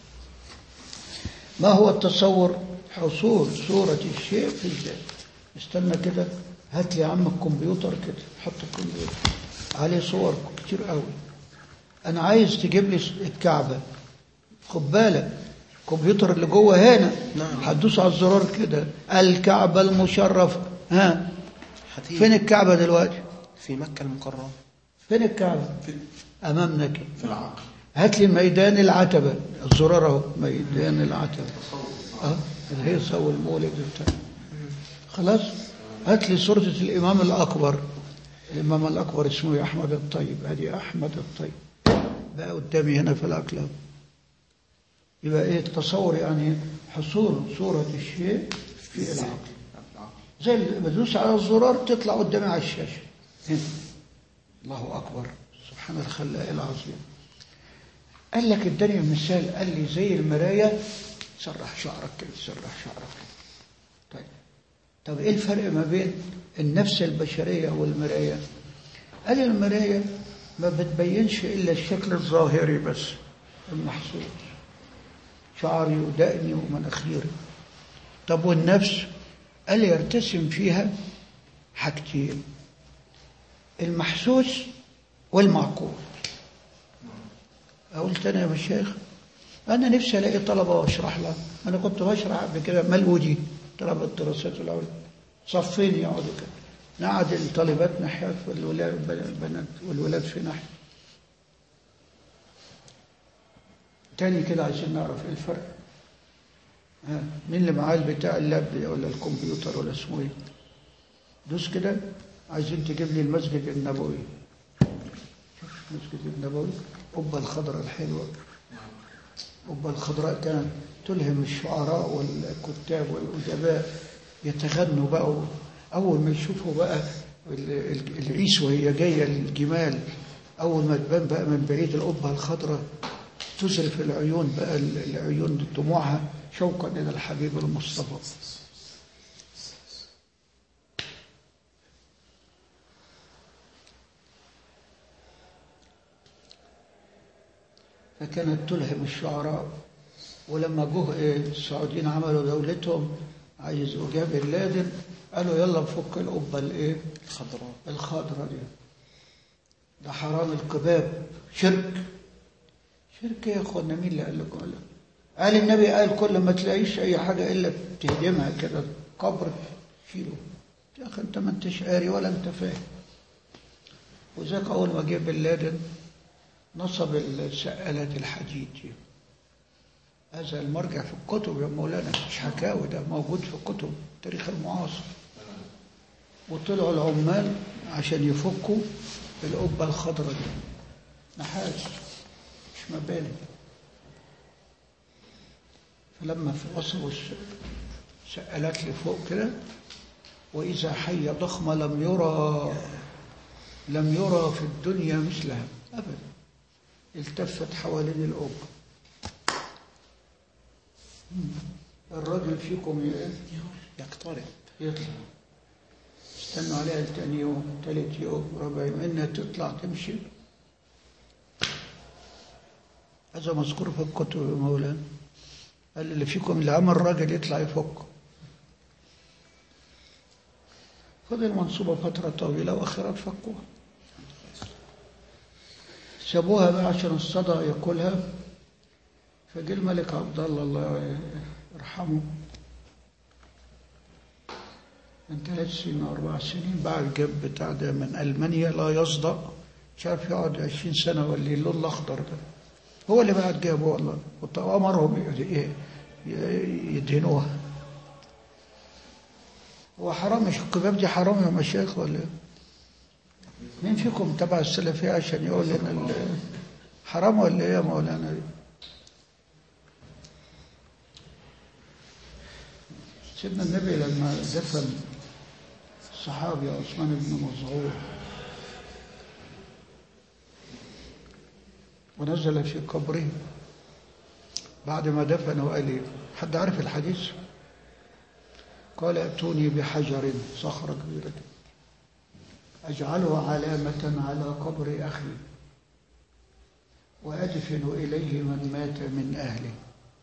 ما هو التصور حصول صورة الشيء في الذات استنى كده هات لي يا عم الكمبيوتر كده حط الكمبيوتر عليه صور كتير قوي انا عايز تجيب لي الكعبة خد بالك الكمبيوتر اللي جوه هنا نعم. هتدوس على الزرار كده الكعبة المشرفة ها هتيجي فين الكعبة دلوقتي في مكة المكرمة فين الكعبة في امامنا كده في العقل هات لي ميدان العتبة الزرار اهو ميدان العتبة اه اللي هي صور المولد بتاع خلاص هات لي صورة الإمام الأكبر الإمام الأكبر اسمه إيه؟ أحمد الطيب هذه أحمد الطيب بقى قدامي هنا في الأكلة يبقى إيه التصور يعني حصول صورة الشيء في العقل زي اللي بدوس على الزرار تطلع قدامي على الشاشة هنا الله أكبر سبحان الخلاق العظيم قال لك اداني مثال قال لي زي المراية تسرح شعرك كده تسرح شعرك كده طيب طب ايه الفرق ما بين النفس البشرية والمراية قال المراية ما بتبينش إلا الشكل الظاهري بس المحسوس شعري ودقني ومناخيري طب والنفس قال يرتسم فيها حاجتين المحسوس والمعقول أقول تاني يا مشايخ أنا نفسي ألاقي طلبة وأشرح لها أنا كنت بشرح قبل كده ملودي طلبة الدراسات العليا صفين يقعدوا كده نقعد الطالبات ناحية والولاد البنات والولاد في ناحية تاني كده عشان نعرف ايه الفرق ها مين اللي معاه البتاع اللاب ولا الكمبيوتر ولا اسمه ايه دوس كده عايزين تجيب لي المسجد النبوي شوف المسجد النبوي القبة الخضراء الحلوة القبة الخضراء كانت تلهم الشعراء والكتاب والأدباء يتغنوا بقى أول ما يشوفوا بقى ال- ال- العيس وهي جاية الجمال أول ما تبان بقى من بعيد القبة الخضراء تزرف العيون بقى ال- العيون دموعها شوقا إلى الحبيب المصطفى فكانت تلهم الشعراء ولما جه إيه السعوديين عملوا دولتهم عايزوا جابر لادن قالوا يلا نفك القبه الايه الخضراء الخضراء دي ده حرام الكباب شرك شرك يا اخوانا مين اللي قال لكم قال قال النبي قال كل ما تلاقيش اي حاجه الا تهدمها كده قبر شيله يا اخي انت ما انتش قاري ولا انت فاهم وذاك اول ما جه بن لادن نصب السقالات الحديد دي هذا المرجع في الكتب يا مولانا مش حكاوي ده موجود في الكتب التاريخ المعاصر وطلعوا العمال عشان يفكوا القبة الخضراء دي نحاس مش مباني فلما في وصلوا الس- السقالات لفوق كده وإذا حية ضخمة لم يرى لم يرى في الدنيا مثلها أبدا التفت حوالين القبة الرجل فيكم ي- يقترب يطلع استنوا عليها تاني يوم تالت يوم رابع يوم انها تطلع تمشي هذا مذكور في الكتب يا مولانا قال اللي فيكم اللي عمل راجل يطلع يفك فضل منصوبة فترة طويلة وأخيرا فكوها سابوها بقى عشان الصدى ياكلها فجه الملك عبد الله الله يرحمه من ثلاث سنين أو أربع سنين بعد جاب بتاع ده من ألمانيا لا يصدأ مش عارف يقعد عشرين سنة ولا إيه، اللون الأخضر ده هو اللي بعد جابه والله وأمرهم ي- ي- يدهنوها هو حرام مش الكباب دي حرام يا مشايخ ولا إيه؟ مين فيكم تبع السلفية عشان يقول لنا ال- حرام ولا ايه يا مولانا دي؟ سيدنا النبي لما دفن الصحابي عثمان بن مظعون ونزل في قبره بعد ما دفنه قال ايه حد عارف الحديث قال ائتوني بحجر صخرة كبيرة أجعله علامة على قبر أخي وأدفن إليه من مات من أهله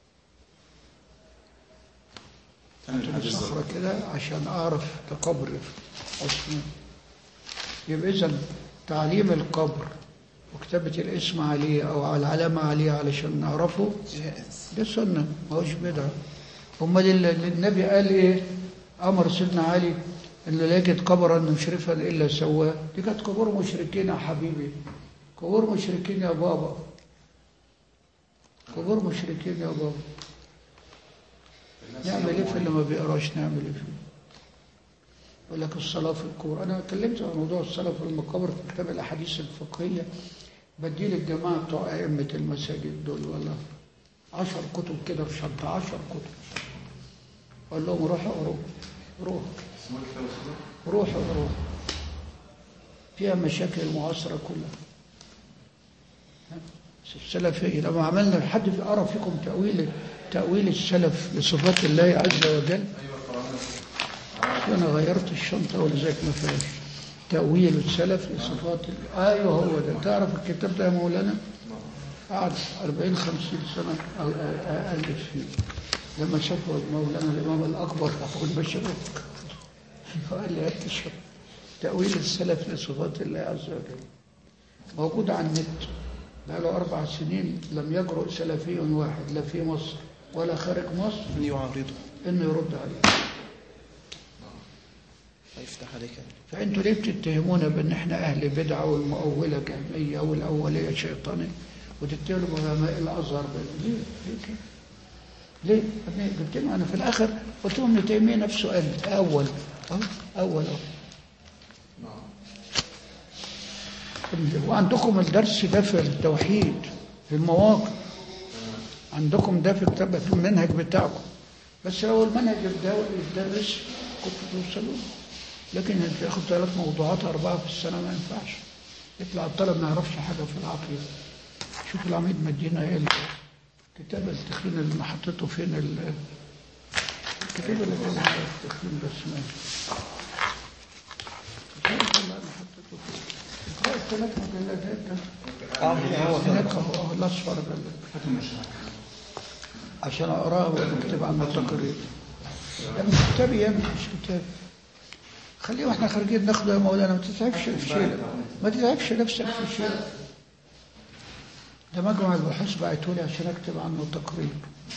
أعطوني صخرة كده عشان أعرف ده قبر عثمان يبقى إذا تعليم القبر وكتابة الاسم عليه أو على العلامة عليه علشان نعرفه جائز ده سنة ما هوش بدعة أمال اللي اللي النبي قال إيه أمر سيدنا علي إنه لا يجد قبرا مشرفا إلا سواه دي كانت قبور مشركين يا حبيبي قبور مشركين يا بابا قبور مشركين يا بابا نعمل إيه في اللي ما بيقراش نعمل إيه فيه يقول لك الصلاة في القبور أنا اتكلمت عن موضوع الصلاة في المقابر في كتاب الأحاديث الفقهية بدي للجماعة بتوع أئمة المساجد دول والله عشر كتب كده في شنطة عشر كتب قال لهم روحوا اقروا روحوا اسمه كتاب الصلاة روحوا اقروا فيها مشاكل المعاصرة كلها ها؟ السلفية لما عملنا حد في أرى فيكم تأويل تأويل السلف لصفات الله عز وجل أنا غيرت الشنطة ولذلك ما فيهاش تأويل السلف لصفات الله أيوه هو ده تعرف الكتاب ده يا مولانا قعد 40 50 سنة أ- أ- ألف فيه لما شافوا مولانا الإمام الأكبر أبو البشر قال لي هات الشنطة تأويل السلف لصفات الله عز وجل موجود على النت بقاله أربع سنين لم يجرؤ سلفي واحد لا في مصر ولا خارج مصر أن يعارضه إنه يرد عليه فيفتح عليك فأنتوا ليه بتتهمونا بأن إحنا أهل بدعة والمؤولة جهمية والأولية شيطانية وتتهموا علماء الأزهر بال- ليه؟ ليه كده؟ ليه؟ ابني جبت لهم أنا في الآخر قلت لهم ابن تيمية نفسه قال أول أهو أول أهو وعندكم الدرس ده في التوحيد في المواقع عندكم ده في الكتاب في المنهج بتاعكم بس لو المنهج ده يتدرس كنتوا توصلوا لكن ياخد ثلاث موضوعات أربعة في السنة ما ينفعش يطلع الطالب ما يعرفش حاجة في العقيدة شوف العميد مدينا ايه الكتاب التخين اللي أنا حطيته فين ال- الكتاب اللي كان على التخين بس ماشي مش عارف والله أنا حطيته فين اقرأ الثلاث مجلدات ده اه هنا هو هناك اهو اهو الاصفر ده اللي- عشان اقراه واكتب عنه تقرير ده مش كتابي يا ابني مش كتاب خليه واحنا خارجين ناخده يا مولانا ما تتعبش في الشيء ما تتعبش نفسك في الشيء ده مجمع البحوث بعته لي عشان اكتب عنه تقرير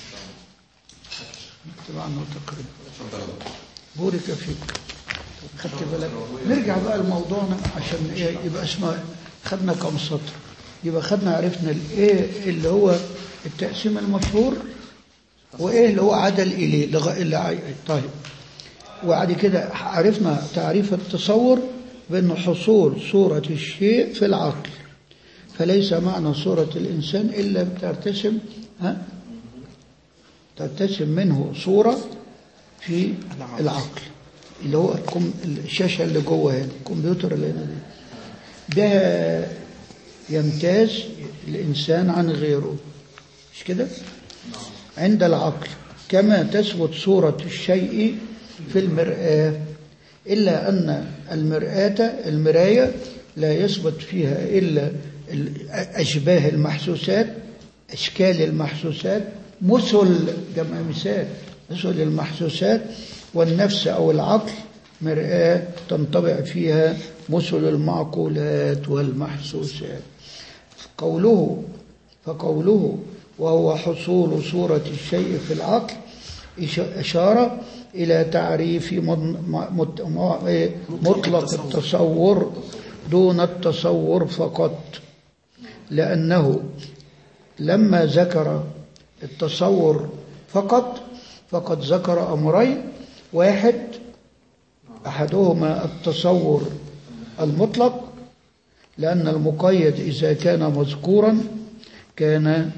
اكتب عنه تقرير بورك فيك خدت بالك نرجع بقى لموضوعنا عشان إيه يبقى اسمه خدنا كم سطر يبقى خدنا عرفنا الايه اللي هو التقسيم المشهور وايه اللي هو عدل اليه لغ... اللي عاي- طيب وبعد كده عرفنا تعريف التصور بأنه حصول صورة الشيء في العقل فليس معنى صورة الإنسان إلا ترتسم ها ترتسم منه صورة في العقل. العقل اللي هو الكم... الشاشة اللي جوه هنا الكمبيوتر اللي هنا دي ده يمتاز الإنسان عن غيره مش كده عند العقل كما تثبت صورة الشيء في المرآة إلا أن المرآة المراية لا يثبت فيها إلا ال- أشباه المحسوسات أشكال المحسوسات مثل جمع مثال مثل المحسوسات والنفس أو العقل مرآة تنطبع فيها مثل المعقولات والمحسوسات قوله فقوله وهو حصول صورة الشيء في العقل إش- إشارة إلى تعريف من- م- مت- م- إيه، مطلق التصور دون التصور فقط لأنه لما ذكر التصور فقط فقد ذكر أمرين واحد أحدهما التصور المطلق لأن المقيد إذا كان مذكورا كان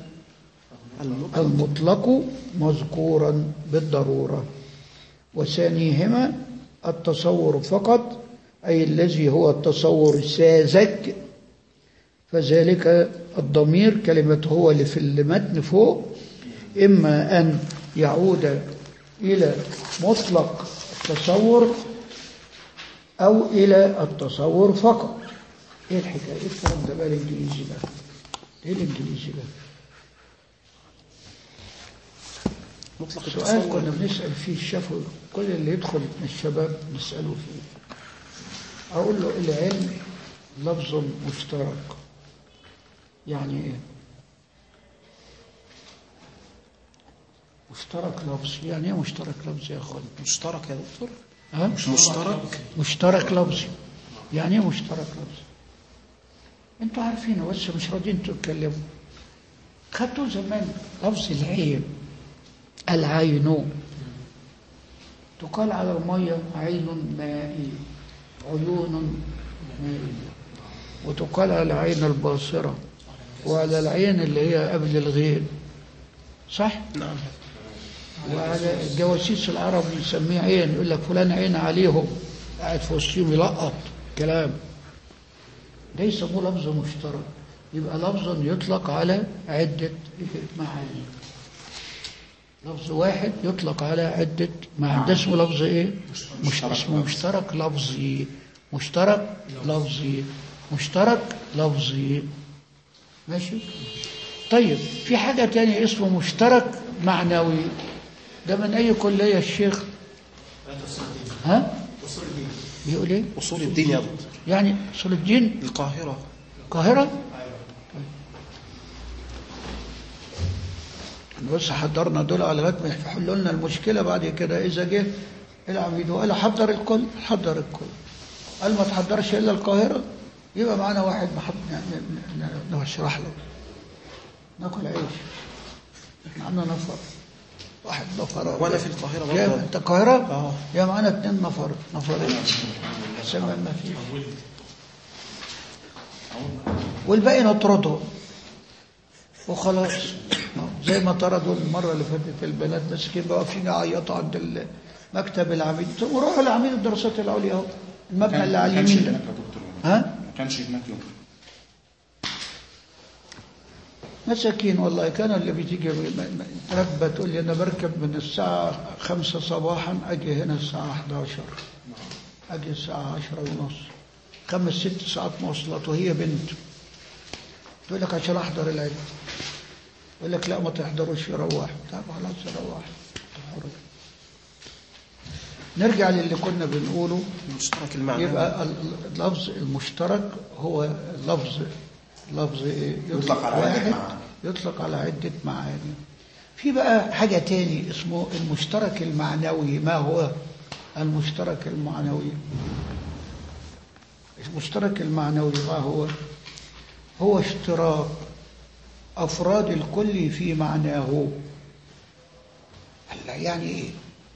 المطلق مذكورا بالضرورة وثانيهما التصور فقط أي الذي هو التصور الساذج فذلك الضمير كلمة هو اللي في المتن فوق إما أن يعود إلى مطلق التصور أو إلى التصور فقط إيه الحكاية؟ إيه الكلام ده بقى الإنجليزي بقى؟ إيه الإنجليزي بقى؟ مطلق سؤال التصور كنا بنسأل فيه الشفوي كل اللي يدخل من الشباب نسأله فيه أقول له العلم لفظ مشترك يعني إيه؟ مشترك لفظ يعني إيه مشترك لفظ يا أخوان؟ مشترك يا دكتور ها؟ مشترك مشترك لفظي يعني ايه مشترك لفظي انتوا عارفينه بس مش راضيين تتكلموا خدتوا زمان لفظ العين العين تقال على المية عين مائي عيون مائية وتقال على العين الباصرة وعلى العين اللي هي قبل الغين صح؟ نعم وعلى الجواسيس العرب يسميه عين يقول لك فلان عين عليهم قاعد في وسطهم يلقط كلام ده يسموه لفظ مشترك يبقى لفظ يطلق على عدة معاني لفظ واحد يطلق على عدة معاني ده اسمه لفظ ايه؟ مش اسمه مشترك لفظي مشترك لفظي مشترك لفظي ماشي؟ طيب في حاجة تانية اسمه مشترك معنوي ده من أي كلية الشيخ؟ ها؟ بيقول ايه؟ أصول الدين يا دكتور يعني أصول الدين القاهرة القاهرة بص حضرنا دول على لغايه ما يحلوا لنا المشكله بعد كده اذا جه العميد وقال حضر الكل حضر الكل قال ما تحضرش الا القاهره يبقى معانا واحد محط نشرح له ناكل عيش احنا عندنا نفر واحد نفر وأنا في القاهرة يا برضه انت القاهره آه. يا معانا اتنين نفر نفرين سمع ما فيش والباقي نطرده وخلاص زي ما طردوا المرة اللي فاتت البنات مسكين بقى واقفين يعيطوا عند مكتب العميد ثم روحوا لعميد الدراسات العليا اهو المبنى اللي على ما كانش اليمين هناك ده يا دكتور ها؟ ما كانش هناك يوم مساكين والله كانوا اللي بتيجي م- م- تربى تقول لي انا بركب من الساعة خمسة صباحا اجي هنا الساعة 11 اجي الساعة عشرة ونص خمس ست ساعات مواصلات وهي بنت تقول لك عشان احضر العلم يقول لك لا ما تحضروش يروح طب خلاص يروح حر. نرجع للي كنا بنقوله المشترك المعنوي يبقى ال- اللفظ المشترك هو لفظ لفظ إيه؟ يطلق على عدة واحد، معاني. يطلق على عدة معاني في بقى حاجة تاني اسمه المشترك المعنوي ما هو المشترك المعنوي المشترك المعنوي ما هو هو اشتراك أفراد الكل في معناه هلا يعني إيه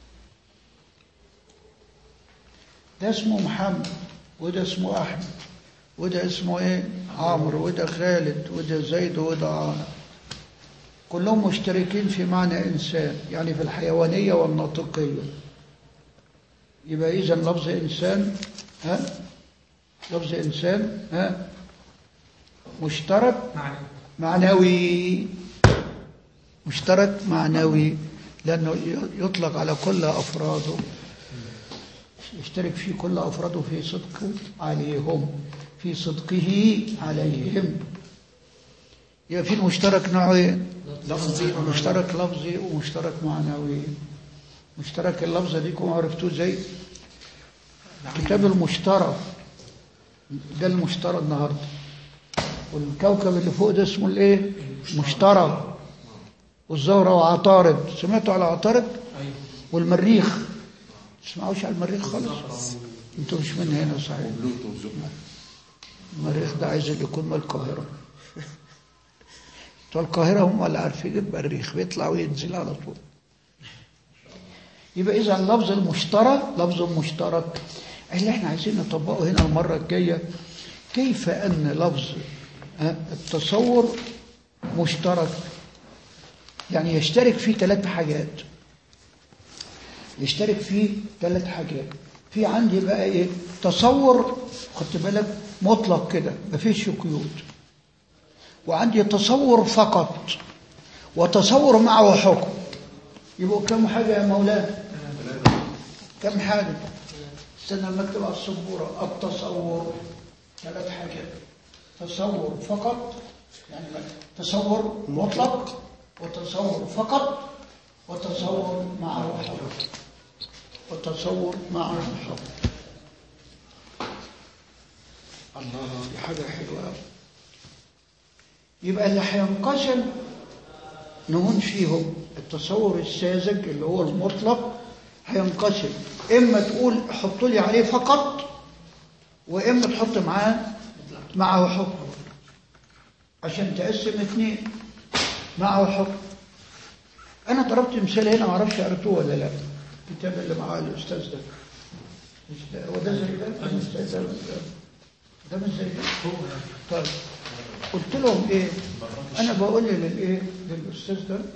ده اسمه محمد وده اسمه أحمد وده اسمه إيه عمرو وده خالد وده زيد وده عامر كلهم مشتركين في معنى إنسان يعني في الحيوانية والناطقية يبقى إذا لفظ إنسان ها لفظ إنسان ها مشترك معنوي مشترك معنوي لأنه يطلق على كل أفراده يشترك فيه كل أفراده في صدقه عليهم في صدقه عليهم يبقى في المشترك نوعين لفظي مشترك لفظي ومشترك معنوي مشترك اللفظ ديكم عرفتوه زي كتاب المشترك ده المشترى النهارده والكوكب اللي فوق ده اسمه الايه مشترى والزهره وعطارد سمعتوا على عطارد والمريخ تسمعوش على المريخ خالص انتوا مش من هنا صحيح بلوتو وزحل المريخ ده عايز اللي يكون من القاهره بتوع القاهره هم اللي عارفين المريخ بيطلع وينزل على طول يبقى اذا اللفظ المشترك لفظ مشترك اللي احنا عايزين نطبقه هنا المره الجايه كيف ان لفظ ها، التصور مشترك يعني يشترك فيه ثلاث حاجات يشترك فيه ثلاث حاجات في عندي بقى ايه تصور خدت بالك مطلق كده مفيش قيود وعندي تصور فقط وتصور معه حكم يبقوا كم حاجة يا مولانا كم حاجة استنى المكتب على السبورة التصور ثلاث حاجات تصور فقط يعني تصور مطلق وتصور فقط وتصور معه حكم وتصور معه حكم الله دي حاجة حلوة أوي. يبقى اللي هينقسم نهون فيهم التصور الساذج اللي هو المطلق هينقسم اما تقول حط لي عليه فقط واما تحط معاه معه حكم عشان تقسم اثنين معه حكم انا ضربت مثال هنا ما اعرفش قريتوه ولا لا الكتاب اللي معاه الاستاذ ده مش ده هو ده زي ده ده مش زي ده ده مش زي ده طيب قلت لهم ايه انا بقول للايه للاستاذ ده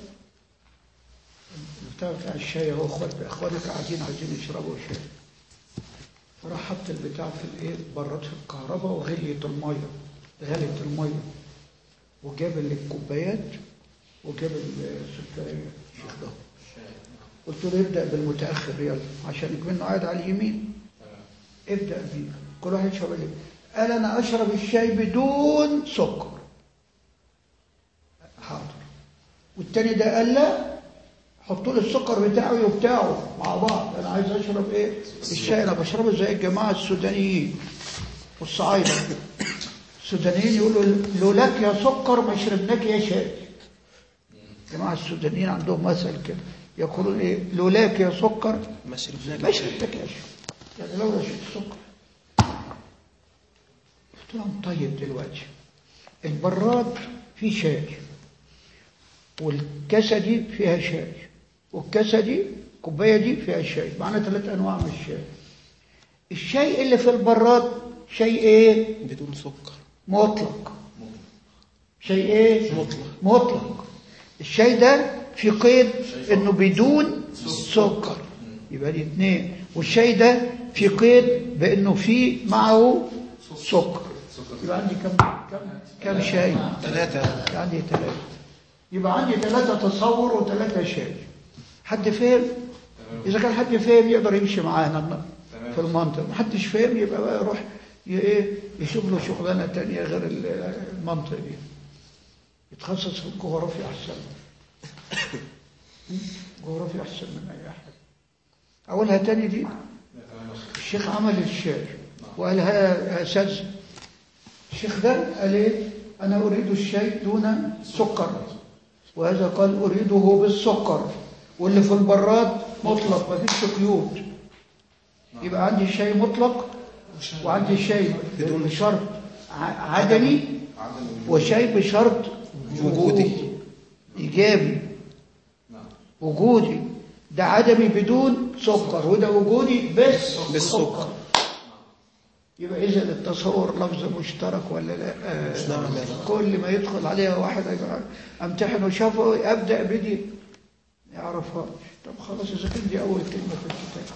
بتاع بتاع الشاي اهو اخوات اخوانك قاعدين عايزين يشربوا شاي فراح حط البتاع في الايه براد في الكهرباء وغليت الميه غلت الميه وجاب الكوبايات وجاب السكرية الشيخ ده قلت له ابدأ بالمتأخر يلا عشان منه قاعد على اليمين ابدأ بيه كل واحد يشرب اللي قال أنا أشرب الشاي بدون سكر حاضر والتاني ده قال لا حطوا لي السكر بتاعي وبتاعه مع بعض انا عايز اشرب ايه الشاي انا بشربه زي الجماعه السودانيين والصعايده السودانيين يقولوا لولاك يا سكر ما شربناك يا شاي الجماعه السودانيين عندهم مثل كده يقولون ايه لولاك يا سكر ما شربناك ما شربتك يا شاي يعني لولا شربت سكر قلت لهم طيب دلوقتي البراد فيه شاي والكاسه دي فيها شاي والكاسه دي الكوبايه دي فيها شاي معانا ثلاث انواع من الشاي الشاي اللي في البراد شاي ايه بدون سكر مطلق شيء ايه مطلق. مطلق الشاي ده في قيد انه بدون سكر يبقى دي اتنين والشاي ده في قيد بانه فيه معه سكر يبقى عندي كم كم كم شاي ثلاثة عندي ثلاثة يبقى عندي ثلاثة تصور وثلاثة شاي حد فهم؟ إذا كان حد فهم يقدر يمشي معانا في المنطق ما حدش فهم يبقى بقى يروح ي- إيه يشوف له شغلانة تانية غير ال- المنطق دي يتخصص في الجغرافيا أحسن جغرافيا أحسن من أي أحد أولها تاني دي الشيخ عمل الشاي وقالها يا أساتذة الشيخ ده قال ايه انا اريد الشاي دون سكر وهذا قال اريده بالسكر واللي في البراد مطلق ما فيش قيود يبقى عندي شاي مطلق وعندي شاي بدون بشرط ع- عدمي وشاي بشرط وجودي. ايجابي وجودي ده عدمي بدون سكر وده وجودي بس بالسكر. يبقى إذا التصور لفظ مشترك ولا لا آه، نعم. كل ما يدخل عليها واحد يقول امتحن وشافه أبدأ بدي ما يعرفهاش طب خلاص إذا كان دي أول كلمة في الكتاب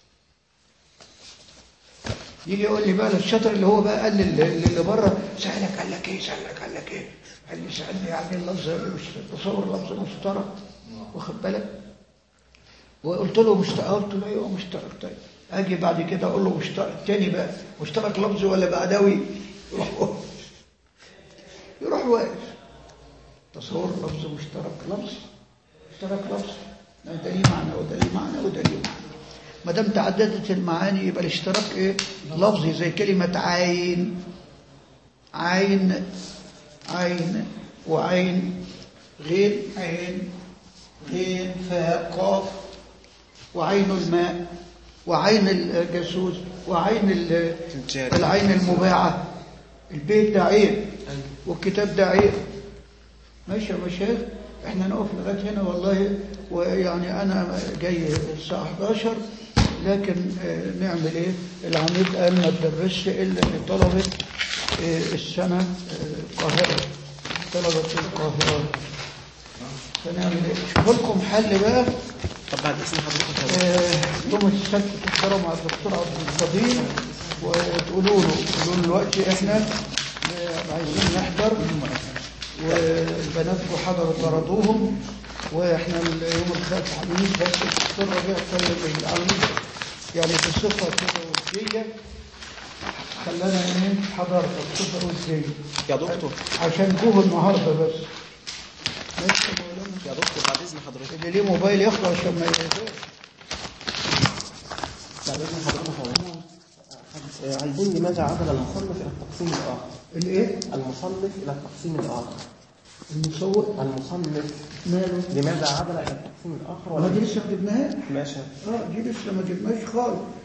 يجي يقول لي بقى الشاطر اللي هو بقى قال لل- اللي بره سألك قال لك ايه سألك قال لك ايه قال لي سألني يعني اللفظ مش تصور لفظ مشترك واخد بالك وقلت له مشترك قلت له ايوه مشترك طيب اجي بعد كده اقول له مشترك تاني بقى مشترك لفظي ولا بعدوي يروح واقف. يروح واقف تصور لفظ مشترك لفظي مشترك لفظي لا ده ليه معنى وده ليه معنى وده ليه معنى ما دام تعددت المعاني يبقى الاشتراك ايه لفظي زي كلمه عين عين عين وعين غين عين غين فاء قاف وعين الماء وعين الجاسوس وعين ال- الجاري. العين المباعة البيت ده عين والكتاب ده عين ماشي يا مشايخ احنا نقف لغايه هنا والله ويعني انا جاي الساعه 11 لكن آه، نعمل ايه العميد قال ما تدرسش الا لطلبه آه، السنه آه، القاهره طلبه القاهره فنعمل ايه شوف لكم حل بقى طب بعد اسم حضرتك آه، يوم السبت تحضروا مع الدكتور عبد الفضيل وتقولوا له تقولوا له دلوقتي احنا آه، عايزين نحضر والبنات حضروا طردوهم واحنا يوم الخميس حبيبين بس الدكتور ربيع طيب العميد يعني بصفه كده وديه خلانا ايه حضرت بصفه وديه يا دكتور عشان جوه النهارده بس ماشي يا مولانا يا دكتور بعد اذن حضرتك اللي ليه موبايل ياخده عشان ما يهداش بعد اذن حضرتك آه، عايزين لماذا عدل المصنف الى التقسيم الاخر الايه المصنف الى التقسيم الاخر المصور المصنف ماله لماذا عدل الى التقسيم الاخر ما دي لسه ما جبناهاش ماشي اه دي لسه ما جبناش خالص